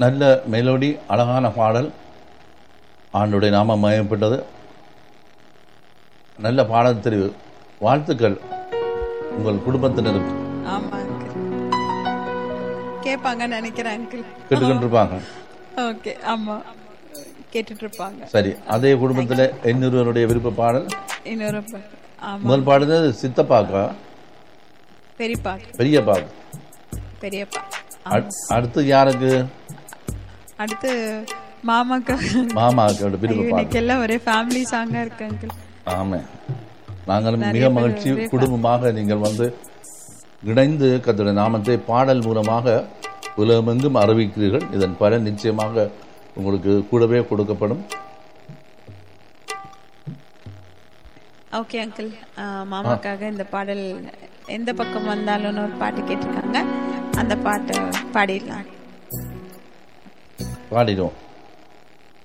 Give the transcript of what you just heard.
நல்ல மெலோடி அழகான பாடல் ஆண்டுடைய நாமம் மயப்பட்டது நல்ல பாடல் தெரிவு வாழ்த்துக்கள் உங்கள் குடும்பத்தினருக்கு ஆமா அங்கிள் கேட்பாங்க நினைக்கிறேன் அங்கிள் கேட்டுக்கொண்டிருப்பாங்க ஓகே ஆமா கேட்டுட்டு இருப்பாங்க சரி அதே குடும்பத்தில் இன்னொருவருடைய விருப்ப பாடல் இன்னொரு ப- ஆமா முதல் பாடுறது சித்தப்பாக்கா பெரியப்பா பெரியப்பாக்கு பெரியப்பா அட்- அடுத்து யாருக்கு அடுத்து மாமாக்கா மாமாக்கோட விருப்ப பாடல் இன்னைக்கு எல்லாம் ஒரே ஃபேமிலி சாங்கா இருக்கு அங்கிள் ஆமாம் நாங்கள் மிக மகிழ்ச்சி குடும்பமாக நீங்கள் வந்து இணைந்து கத்தோட நாமத்தை பாடல் மூலமாக உலகமெங்கும் அறிவிக்கிறீர்கள் இதன் பலன் நிச்சயமாக உங்களுக்கு கூடவே கொடுக்கப்படும் ஓகே அங்கிள் மாமாக்காக இந்த பாடல் எந்த பக்கம் வந்தாலும்னு ஒரு பாட்டு கேட்டிருக்காங்க அந்த பாட்டை பாடிடலாம் பாடிடுவோம்